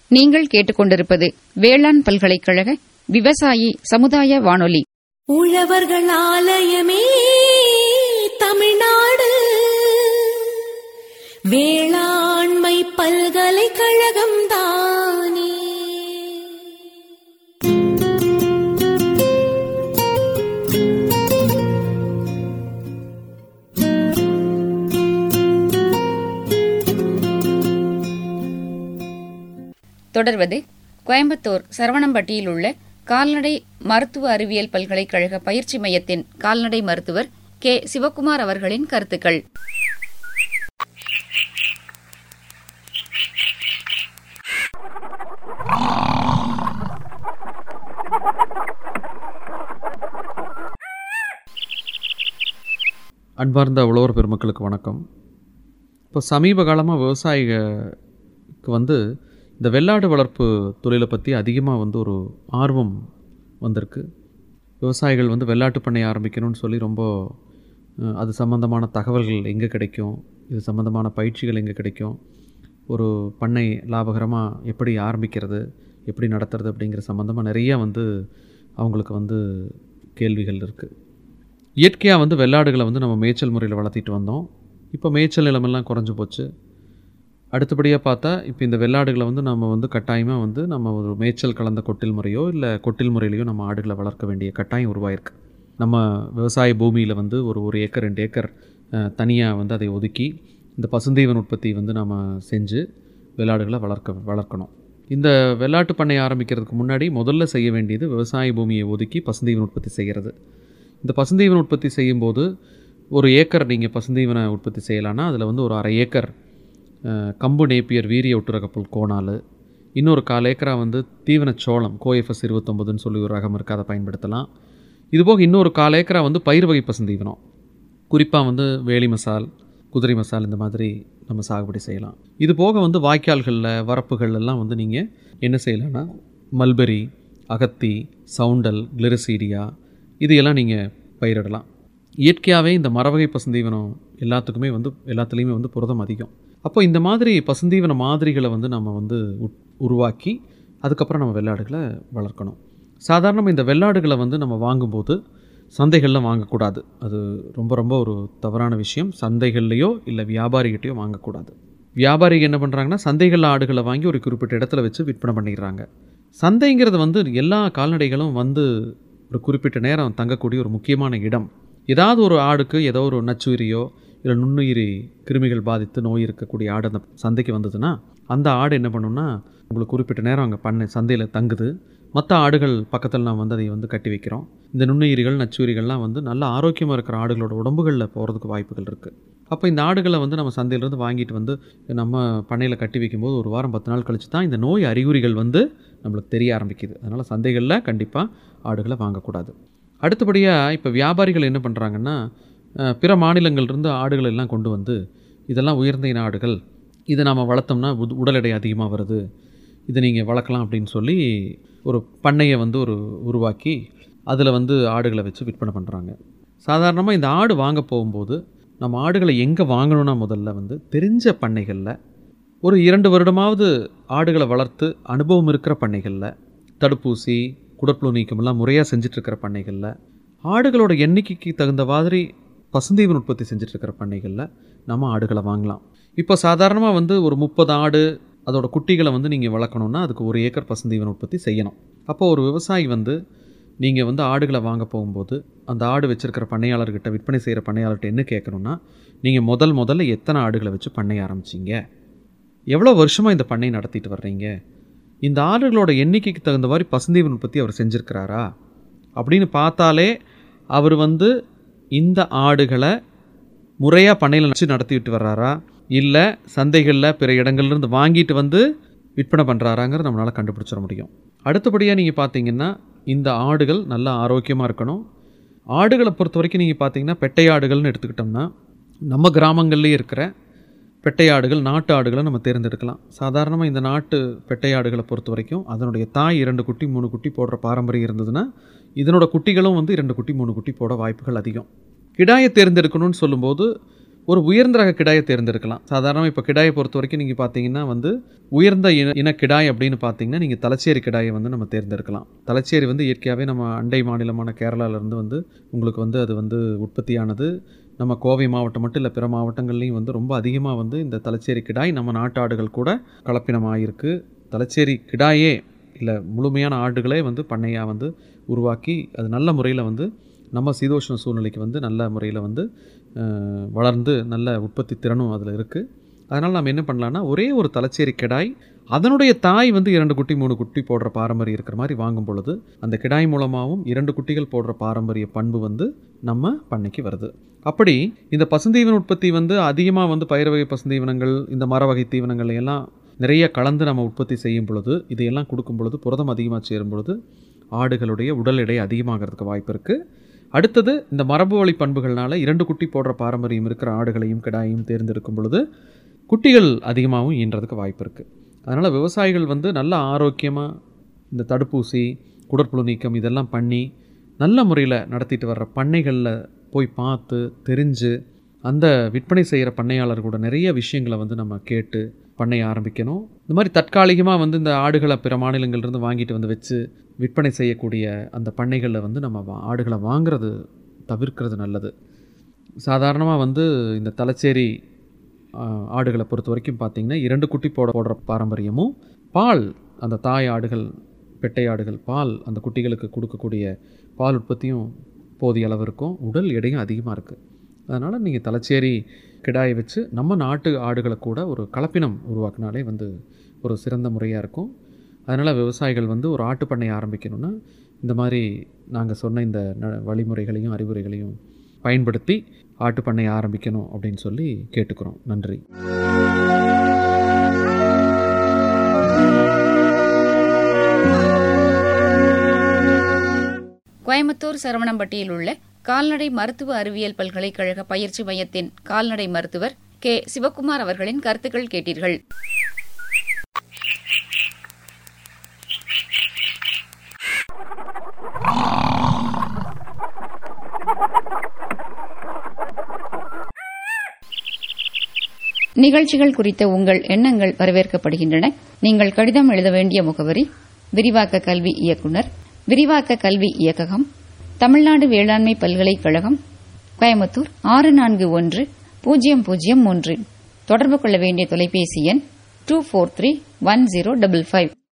நீங்கள் கேட்டுக்கொண்டிருப்பது வேளாண் பல்கலைக்கழக விவசாயி சமுதாய வானொலி உழவர்கள் ஆலயமே தமிழ்நாடு வேளாண்மை பல்கலைக்கழகம் தானே தொடர்வது கோயம்புத்தூர் சரவணம்பட்டியில் உள்ள கால்நடை மருத்துவ அறிவியல் பல்கலைக்கழக பயிற்சி மையத்தின் கால்நடை மருத்துவர் கே சிவக்குமார் அவர்களின் கருத்துக்கள் அன்பார்ந்த உழவர் பெருமக்களுக்கு வணக்கம் இப்போ சமீப காலமாக விவசாயிகளுக்கு வந்து இந்த வெள்ளாடு வளர்ப்பு தொழிலை பற்றி அதிகமாக வந்து ஒரு ஆர்வம் வந்திருக்கு விவசாயிகள் வந்து வெள்ளாட்டு பண்ணை ஆரம்பிக்கணும்னு சொல்லி ரொம்ப அஹ், அது சம்மந்தமான தகவல்கள் எங்கே கிடைக்கும் இது சம்மந்தமான பயிற்சிகள் எங்கே கிடைக்கும் ஒரு பண்ணை லாபகரமாக எப்படி ஆரம்பிக்கிறது எப்படி நடத்துறது அப்படிங்கிற சம்மந்தமாக நிறையா வந்து அவங்களுக்கு வந்து கேள்விகள் இருக்குது இயற்கையாக வந்து வெள்ளாடுகளை வந்து நம்ம மேய்ச்சல் முறையில் வளர்த்திட்டு வந்தோம் இப்போ மேய்ச்சல் நிலமெல்லாம் குறைஞ்சு போச்சு அடுத்தபடியாக பார்த்தா இப்போ இந்த வெள்ளாடுகளை வந்து நம்ம வந்து கட்டாயமாக வந்து நம்ம ஒரு மேய்ச்சல் கலந்த கொட்டில் முறையோ இல்லை கொட்டில் முறையிலையோ நம்ம ஆடுகளை வளர்க்க வேண்டிய கட்டாயம் உருவாயிருக்கு நம்ம விவசாய பூமியில் வந்து ஒரு ஒரு ஏக்கர் ரெண்டு ஏக்கர் தனியாக வந்து அதை ஒதுக்கி இந்த பசுந்தீவன் உற்பத்தி வந்து நம்ம செஞ்சு வெள்ளாடுகளை வளர்க்க வளர்க்கணும் இந்த வெள்ளாட்டு பண்ணை ஆரம்பிக்கிறதுக்கு முன்னாடி முதல்ல செய்ய வேண்டியது விவசாய பூமியை ஒதுக்கி பசுந்தீவன் உற்பத்தி செய்கிறது இந்த பசுந்தீவன உற்பத்தி செய்யும்போது ஒரு ஏக்கர் நீங்கள் பசுந்தீவன உற்பத்தி செய்யலான்னா அதில் வந்து ஒரு அரை ஏக்கர் அஹ், கம்பு நேப்பியர் வீரிய ஒட்டுரகப்புல் கோணால் இன்னொரு கால் ஏக்கரா வந்து தீவன சோளம் கோஎஃப்எஸ் இருபத்தொம்பதுன்னு சொல்லி ஒரு ரகம் இருக்குது அதை பயன்படுத்தலாம் இதுபோக இன்னொரு கால் ஏக்கரா வந்து பயிர் வகை பசுந்தீவனம் குறிப்பாக வந்து வேலி மசால் குதிரை மசால் இந்த மாதிரி நம்ம சாகுபடி செய்யலாம் இது போக வந்து வாய்க்கால்களில் வரப்புகள் எல்லாம் வந்து நீங்கள் என்ன செய்யலாம்னா மல்பெரி அகத்தி சவுண்டல் கிளிரிசீடியா இது எல்லாம் நீங்கள் பயிரிடலாம் இயற்கையாகவே இந்த மரவகை பசுந்தீவனம் எல்லாத்துக்குமே வந்து எல்லாத்துலேயுமே வந்து புரதம் அதிகம் அப்போ இந்த மாதிரி பசுந்தீவன மாதிரிகளை வந்து நம்ம வந்து உட்- உருவாக்கி அதுக்கப்புறம் நம்ம வெள்ளாடுகளை வளர்க்கணும் சாதாரணமாக இந்த வெள்ளாடுகளை வந்து நம்ம வாங்கும்போது சந்தைகளில் வாங்கக்கூடாது அது ரொம்ப ரொம்ப ஒரு தவறான விஷயம் சந்தைகள்லையோ இல்லை வியாபாரிகிட்டையோ வாங்கக்கூடாது வியாபாரிகள் என்ன பண்ணுறாங்கன்னா சந்தைகளில் ஆடுகளை வாங்கி ஒரு குறிப்பிட்ட இடத்துல வச்சு விற்பனை பண்ணிடுறாங்க சந்தைங்கிறது வந்து எல்லா கால்நடைகளும் வந்து ஒரு குறிப்பிட்ட நேரம் தங்கக்கூடிய ஒரு முக்கியமான இடம் ஏதாவது ஒரு ஆடுக்கு ஏதோ ஒரு நச்சுயிரியோ இல்லை நுண்ணுயிரி கிருமிகள் பாதித்து நோய் இருக்கக்கூடிய ஆடு அந்த சந்தைக்கு வந்ததுன்னா அந்த ஆடு என்ன பண்ணும்னா உங்களுக்கு குறிப்பிட்ட நேரம் அங்கே பண்ணை சந்தையில் தங்குது மற்ற ஆடுகள் பக்கத்தில் நான் வந்து அதை வந்து கட்டி வைக்கிறோம் இந்த நுண்ணுயிரிகள் நச்சுயிரிகள்லாம் வந்து நல்ல ஆரோக்கியமாக இருக்கிற ஆடுகளோட உடம்புகளில் போகிறதுக்கு வாய்ப்புகள் இருக்குது அப்போ இந்த ஆடுகளை வந்து நம்ம சந்தையிலேருந்து வாங்கிட்டு வந்து நம்ம பண்ணையில் கட்டி வைக்கும்போது ஒரு வாரம் பத்து நாள் கழிச்சு தான் இந்த நோய் அறிகுறிகள் வந்து நம்மளுக்கு தெரிய ஆரம்பிக்குது அதனால் சந்தைகளில் கண்டிப்பாக ஆடுகளை வாங்கக்கூடாது அடுத்தபடியாக இப்போ வியாபாரிகள் என்ன பண்ணுறாங்கன்னா அஹ், பிற மாநிலங்கள்லேருந்து ஆடுகள் எல்லாம் கொண்டு வந்து இதெல்லாம் உயர்ந்த இன ஆடுகள் இதை நாம் வளர்த்தோம்னா உட- உடல் எடை அதிகமாக வருது இதை நீங்கள் வளர்க்கலாம் அப்படின்னு சொல்லி ஒரு பண்ணையை வந்து ஒரு உருவாக்கி அதில் வந்து ஆடுகளை வச்சு விற்பனை பண்ணுறாங்க சாதாரணமாக இந்த ஆடு வாங்க போகும்போது நம்ம ஆடுகளை எங்கே வாங்கணும்னா முதல்ல வந்து தெரிஞ்ச பண்ணைகளில் ஒரு இரண்டு வருடமாவது ஆடுகளை வளர்த்து அனுபவம் இருக்கிற பண்ணைகளில் தடுப்பூசி குடற்புழு நீக்கமெல்லாம் முறையாக செஞ்சிட்ருக்கிற பண்ணைகளில் ஆடுகளோட எண்ணிக்கைக்கு தகுந்த மாதிரி பசுந்தீவன் உற்பத்தி செஞ்சிட்ருக்கிற பண்ணைகளில் நம்ம ஆடுகளை வாங்கலாம் இப்போ சாதாரணமாக வந்து ஒரு முப்பது ஆடு அதோட குட்டிகளை வந்து நீங்கள் வளர்க்கணுன்னா அதுக்கு ஒரு ஏக்கர் பசுந்தீவன் உற்பத்தி செய்யணும் அப்போ ஒரு விவசாயி வந்து நீங்கள் வந்து ஆடுகளை வாங்க போகும்போது அந்த ஆடு வச்சிருக்கிற பண்ணையாளர்கிட்ட விற்பனை செய்கிற பண்ணையாளர்கிட்ட என்ன கேட்கணுன்னா நீங்கள் முதல் முதல்ல எத்தனை ஆடுகளை வச்சு பண்ணை ஆரம்பிச்சீங்க எவ்வளோ வருஷமாக இந்த பண்ணை நடத்திட்டு வர்றீங்க இந்த ஆடுகளோட எண்ணிக்கைக்கு தகுந்த மாதிரி பசுந்தீவன் உற்பத்தி அவர் செஞ்சுருக்கிறாரா அப்படின்னு பார்த்தாலே அவர் வந்து இந்த ஆடுகளை முறையாக பண்ணையில் வச்சு நடத்திட்டு வர்றாரா இல்லை சந்தைகளில் பிற இடங்கள்லேருந்து வாங்கிட்டு வந்து விற்பனை பண்ணுறாராங்கிறத நம்மளால் கண்டுபிடிச்சிட முடியும் அடுத்தபடியாக நீங்கள் பார்த்தீங்கன்னா இந்த ஆடுகள் நல்லா ஆரோக்கியமாக இருக்கணும் ஆடுகளை பொறுத்த வரைக்கும் நீங்கள் பார்த்தீங்கன்னா பெட்டை ஆடுகள்னு எடுத்துக்கிட்டோம்னா நம்ம கிராமங்கள்லேயே இருக்கிற பெட்டை ஆடுகள் நாட்டு ஆடுகளை நம்ம தேர்ந்தெடுக்கலாம் சாதாரணமாக இந்த நாட்டு பெட்டை ஆடுகளை பொறுத்த வரைக்கும் அதனுடைய தாய் இரண்டு குட்டி மூணு குட்டி போடுற பாரம்பரியம் இருந்ததுன்னா இதனோட குட்டிகளும் வந்து இரண்டு குட்டி மூணு குட்டி போட வாய்ப்புகள் அதிகம் கிடாயை தேர்ந்தெடுக்கணும்னு சொல்லும்போது ஒரு உயர்ந்த ரக கிடாயை தேர்ந்தெடுக்கலாம் சாதாரணமாக இப்போ கிடாயை பொறுத்த வரைக்கும் நீங்கள் பார்த்தீங்கன்னா வந்து உயர்ந்த இன இன கிடாய் அப்படின்னு பார்த்தீங்கன்னா நீங்கள் தலைச்சேரி கிடாயை வந்து நம்ம தேர்ந்தெடுக்கலாம் தலைச்சேரி வந்து இயற்கையாகவே நம்ம அண்டை மாநிலமான கேரளாவிலேருந்து வந்து உங்களுக்கு வந்து அது வந்து உற்பத்தியானது நம்ம கோவை மாவட்டம் மட்டும் இல்லை பிற மாவட்டங்கள்லையும் வந்து ரொம்ப அதிகமாக வந்து இந்த தலைச்சேரி கிடாய் நம்ம நாட்டு ஆடுகள் கூட கலப்பினமாகிருக்கு தலைச்சேரி கிடாயே இல்லை முழுமையான ஆடுகளே வந்து பண்ணையாக வந்து உருவாக்கி அது நல்ல முறையில் வந்து நம்ம சீதோஷ்ண சூழ்நிலைக்கு வந்து நல்ல முறையில் வந்து அஹ், வளர்ந்து நல்ல உற்பத்தி திறனும் அதில் இருக்குது அதனால் நம்ம என்ன பண்ணலான்னா ஒரே ஒரு தலைச்சேரி கிடாய் அதனுடைய தாய் வந்து இரண்டு குட்டி மூணு குட்டி போடுற பாரம்பரியம் இருக்கிற மாதிரி வாங்கும் பொழுது அந்த கிடாய் மூலமாகவும் இரண்டு குட்டிகள் போடுற பாரம்பரிய பண்பு வந்து நம்ம பண்ணைக்கு வருது அப்படி இந்த பசுந்தீவன உற்பத்தி வந்து அதிகமாக வந்து பயிர் வகை பசுந்தீவனங்கள் இந்த மர வகை தீவனங்கள் எல்லாம் நிறைய கலந்து நம்ம உற்பத்தி செய்யும் பொழுது இதையெல்லாம் கொடுக்கும் பொழுது புரதம் அதிகமாக சேரும் பொழுது ஆடுகளுடைய உடல் எடை அதிகமாகிறதுக்கு வாய்ப்பு இருக்குது அடுத்தது இந்த மரபு வழி பண்புகள்னால இரண்டு குட்டி போடுற பாரம்பரியம் இருக்கிற ஆடுகளையும் கிடாயையும் தேர்ந்தெடுக்கும் பொழுது குட்டிகள் அதிகமாகவும் ஈன்றதுக்கு வாய்ப்பு இருக்குது அதனால் விவசாயிகள் வந்து நல்ல ஆரோக்கியமாக இந்த தடுப்பூசி குடற்புழு நீக்கம் இதெல்லாம் பண்ணி நல்ல முறையில் நடத்திட்டு வர்ற பண்ணைகளில் போய் பார்த்து தெரிஞ்சு அந்த விற்பனை செய்கிற பண்ணையாளர் கூட நிறைய விஷயங்களை வந்து நம்ம கேட்டு பண்ணைய ஆரம்பிக்கணும் இந்த மாதிரி தற்காலிகமாக வந்து இந்த ஆடுகளை பிற மாநிலங்கள்லேருந்து வாங்கிட்டு வந்து வச்சு விற்பனை செய்யக்கூடிய அந்த பண்ணைகளில் வந்து நம்ம வா- ஆடுகளை வாங்குறது தவிர்க்கிறது நல்லது சாதாரணமாக வந்து இந்த தலைச்சேரி ஆ, ஆடுகளை பொறுத்த வரைக்கும் பார்த்திங்கன்னா இரண்டு குட்டி போட போடுற பாரம்பரியமும் பால் அந்த தாய் ஆடுகள் பெட்டை ஆடுகள் பால் அந்த குட்டிகளுக்கு கொடுக்கக்கூடிய பால் உற்பத்தியும் போதிய அளவு இருக்கும் உடல் எடையும் அதிகமாக இருக்குது அதனால் நீங்கள் தலைச்சேரி கிடாயை வச்சு நம்ம நாட்டு ஆடுகளை கூட ஒரு கலப்பினம் உருவாக்குனாலே வந்து ஒரு சிறந்த முறையாக இருக்கும் அதனால் விவசாயிகள் வந்து ஒரு ஆட்டு பண்ணை ஆரம்பிக்கணும்னா இந்த மாதிரி நாங்கள் சொன்ன இந்த ந- வழிமுறைகளையும் அறிவுரைகளையும் பயன்படுத்தி ஆட்டு பண்ணை ஆரம்பிக்கணும் அப்படின்னு சொல்லி கேட்டுக்கிறோம் நன்றி கோயம்புத்தூர் சரவணம்பட்டியில் உள்ள கால்நடை மருத்துவ அறிவியல் பல்கலைக்கழக பயிற்சி மையத்தின் கால்நடை மருத்துவர் கே சிவக்குமார் அவர்களின் கருத்துக்கள் கேட்டீர்கள் நிகழ்ச்சிகள் குறித்த உங்கள் எண்ணங்கள் வரவேற்கப்படுகின்றன நீங்கள் கடிதம் எழுத வேண்டிய முகவரி விரிவாக்க கல்வி இயக்குனர் விரிவாக்க கல்வி இயக்ககம் தமிழ்நாடு வேளாண்மை பல்கலைக்கழகம் கோயம்புத்தூர் ஆறு நான்கு ஒன்று பூஜ்ஜியம் பூஜ்ஜியம் மூன்று தொடர்பு கொள்ள வேண்டிய தொலைபேசி எண் two four three one zero double five